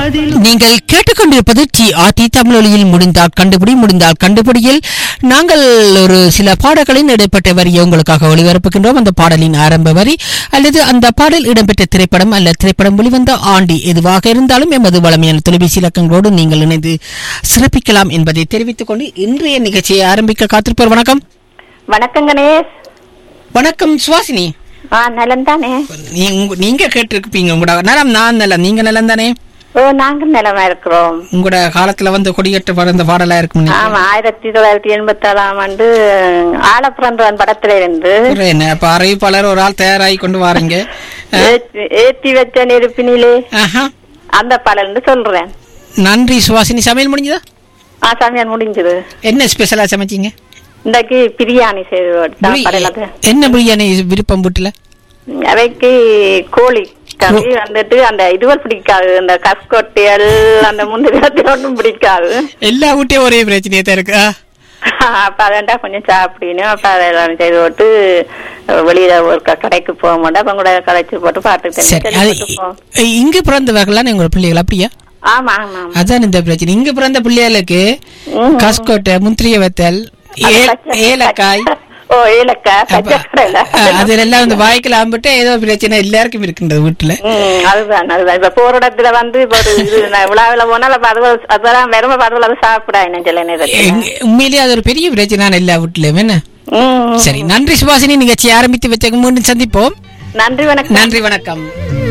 நீங்கள் கேட்டுக்கொண்டிருப்பது D RT தமிழொலியில் முடிந்தால் கண்டுபிடி முடிந்தால் கண்டுபிடியில் நாங்கள் ஒரு சில பாடல்களின் இடைப்பட்ட வரியை உங்களுக்காக ஒளிபரப்புகின்றோம் அந்த பாடலின் ஆரம்ப வரி அல்லது அந்த பாடல் இடம்பெற்ற திரைப்படம் அல்ல திரைப்படம் வெளிவந்த ஆண்டு எதுவாக இருந்தாலும் எமது வளமையான தொலைபேசி இலக்கங்களோடு நீங்கள் இணைந்து சிறப்பிக்கலாம் என்பதை தெரிவித்துக் கொண்டு இன்றைய நிகழ்ச்சியை ஆரம்பிக்க காத்திருப்போர் வணக்கம் வணக்கம் கணேஷ் வணக்கம் சுவாசினி ஆ நலம் தானே நீங்க- நீங்க கேட்டிருப்பீங்க உங்களோட நலம் நான் நலம் நீங்க நலம் தானே ஓ நாங்க நலமா இருக்கிறோம் உங்களோட காலத்துல வந்து கொடியேற்ற பிறந்த பாடலா இருக்கும் ஆமா ஆயிரத்தி தொள்ளாயிரத்தி எண்பத்தி ஏழாம் ஆண்டு ஆலப்பிறந்தவன் படத்துல இருந்து என்ன அப்ப அறிவிப்பாளர் ஒரு ஆள் தயாராகி கொண்டு வாரீங்க ஏத்தி- ஏத்தி வச்ச நெருப்பினிலே ஆஹா. அந்த பாடல் சொல்றேன் நன்றி சுவாசினி சமையல் முடிஞ்சதா ஆ சமையல் முடிஞ்சது என்ன ஸ்பெஷலா சமைச்சீங்க இன்றைக்கு பிரியாணி செய்து பிரி- படையல் அது என்ன பிரியாணி விருப்பம் வீட்டுல அவைக்கு கோழி கறி வந்துட்டு அந்த இதுவல் பிடிக்காது அந்த கஸ்கொட்டியல் அந்த முந்திரி ஒன்றும் பிடிக்காது எல்லா வீட்டையும் ஒரே பிரச்சனையா தான் இருக்கு ஆ. அப்ப அதண்டா கொஞ்சம் சாப்பிடணும் அப்ப அதெல்லாம் செய்து போட்டு வெளியில ஒரு க- கடைக்கு போக மாட்டோம் அப்ப கூட கடைச்சு போட்டு பாட்டு சரி அது இ- இங்க பிறந்தவர்கள்லாம் உங்களோட பிள்ளைகள் அப்படியா ஆமா ஆமா ஆமா. அதான் இந்த பிரச்சனை இங்க பிறந்த பிள்ளைகளுக்கு ம். கஸ்கோட்டை முந்திரிய வத்தல் அது ஏ- பச்சை- ஏலக்காய் ஓ ஏலக்காய் பச்சை கடலை அதெல்லாம் வந்து வாய்க்கல ஆம்பிட்டு ஏதோ பிரச்சனை எல்லாருக்கும் இருக்கின்றது வீட்டுல ம், அதுதான் அதுதான் இப்ப போற இடத்துல வந்து இப்ப ஒரு இது நான் விழாவில போனால் அப்ப அது அதெல்லாம் வெறும பருவல் அது சாப்பிடா என்ன சில நேரத்துல எங்க- உண்மையிலேயே அது ஒரு பெரிய பிரச்சனை எல்லா வீட்டுலயும் என்ன ம், சரி நன்றி சுபாசினி நிகழ்ச்சி ஆரம்பித்து வச்ச மீண்டும் சந்திப்போம் நன்றி வணக்கம் நன்றி வணக்கம்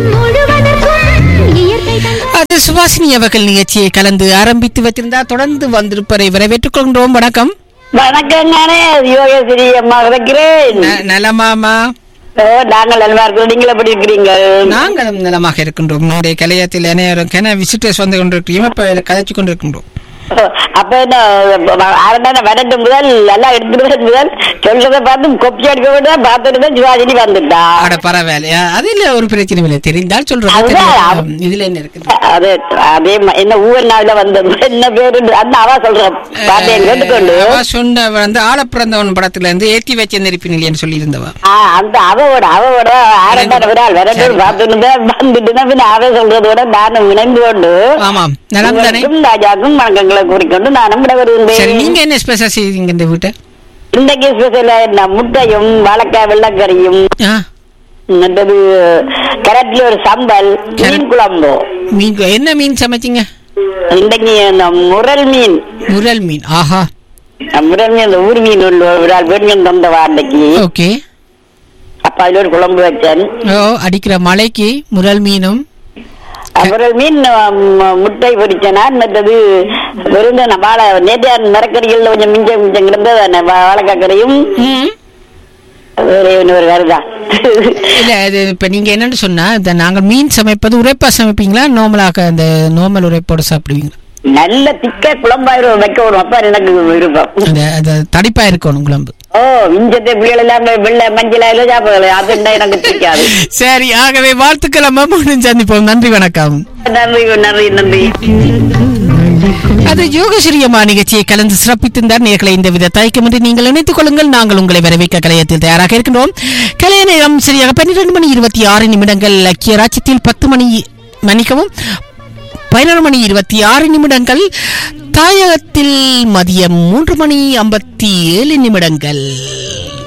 முழுவதற்கும் இயற்கை தந்த அது சுபாசினி அவர்கள் நிகழ்ச்சியை கலந்து ஆரம்பித்து வைத்திருந்தார் தொடர்ந்து வந்திருப்பதை வரவேற்றுக் கொள்கிறோம் வணக்கம் வணக்கம் நானே யோகேஸ்வரி அம்மா இருக்கிறேன் ந- நலமாமா ஓ, நாங்கள் நல்லா இருக்கோம் நீங்க எப்படி இருக்கிறீங்க நாங்களும் நலமாக இருக்கின்றோம் நம்முடைய கலையத்தில் அனைவரும் கென விசிட்டர்ஸ் வந்து கொண்டிருக்கிறோம் இப்ப கதைச்சு கொண்டிருக்கின்றோம் ஓ, அப்ப என்ன ஆரண்டான வரட்டு முதல் எல்லாம் எடுத்துட்டு முதல் சொல்றத பார்த்து கொப்பி அடிக்க விட பார்த்துட்டு தான் சிவாஜினி வந்துட்டா அட பரவாயில்லையா அதுல ஒரு பிரச்சனை இல்லை தெரிந்தால் சொல்றோம் அதுதான். தெரியும். இதுல என்ன இருக்குது அது அதே ம- என்ன ஊர் நாள்ல வந்தது என்ன பேரு அந்த அவா சொல்ற பாட்டையும் கேட்டுக்கொண்டு அவ சொன்ன வந்து ஆள பிறந்தவன் படத்துல இருந்து ஏத்தி வச்ச நெருப்பி நிலையன்னு சொல்லி இருந்தவா ஆ, அந்த அவவோட அவவோட ஆரண்டான விடால் வரட்டு பார்த்துட்டு தான் வந்துட்டு தான் பின்ன அவ சொல்றதோட நானும் இணைந்து கொண்டு ஆமாம் நலம் தானே உங்களுக்கும் ராஜாக்கும் வணக்கங்களை கூறிக்கொண்டு நானும் விட சரி வருகின்றேன் நீங்க என்ன ஸ்பெஷல் செய்வீங்க இந்த வீட்டை இன்றைக்கு ஸ்பெஷல் என்ன முட்டையும் வாழைக்காய் வெள்ளக்கறியும் ஆ, மற்றது கரட்ல ஒரு சம்பல் மீன் குழம்பு மீன் கு- என்ன மீன் சமைச்சீங்க இன்றைக்கு இந்த முரல் மீன் முரல் மீன் ஆஹா முரல் மீன் அந்த ஊர் மீன் உள்ள ஒரு ஆள் பெண்கள் தந்த வாண்டைக்கு ஓகே அப்ப அதுல ஒரு குழம்பு வச்சேன் ஓ அடிக்கிற மலைக்கு முரல் மீனும் முரல் மீன் ம- முட்டை பொரிச்சனா மற்றது வெறும் வாழை நேற்று மரக்கறிகள்ல கொஞ்சம் மிஞ்சம் மிஞ்சம் கிடந்தது அந்த வா- வாழைக்காய் கறியும் ம். வேற இன்னொரு வருதான் இல்ல இது இப்ப நீங்க என்னன்னு சொன்னா இந்த நாங்க மீன் சமைப்பது உரைப்பா சமைப்பீங்களா நார்மலாக அந்த நார்மல் உரைப்போட சாப்பிடுவீங்களா நல்ல திக்க குழம்பாயிரம் வைக்கணும் அப்ப எனக்கு விருப்பம் அந்த அந்த தடிப்பா இருக்கணும் குழம்பு ஓ இஞ்சத்தை பிள்ளைகள் எல்லாம் வெள்ளை மஞ்சள் எல்லாம் சாப்பிடல அது என்ன எனக்கு பிடிக்காது சரி ஆகவே வாழ்த்துக்கள் அம்மா மீண்டும் சந்திப்போம் நன்றி வணக்கம் நன்றி நன்றி நன்றி அது யோகஸ்ரீ அம்மா நிகழ்ச்சியை கலந்து சிறப்பித்திருந்தார் நேர்களை இந்த வித தயக்கமின்றி நீங்கள் இணைத்துக் கொள்ளுங்கள் நாங்கள் உங்களை வரவேற்க கலையத்தில் தயாராக இருக்கின்றோம் கலைய நேரம் சரியாக பன்னிரண்டு மணி இருபத்தி ஆறு நிமிடங்கள் லக்கிய ராஜ்யத்தில் பத்து மணி மன்னிக்கவும் பதினொரு மணி இருபத்தி ஆறு நிமிடங்கள் தாயகத்தில் மதியம் மூன்று மணி ஐம்பத்தி ஏழு நிமிடங்கள்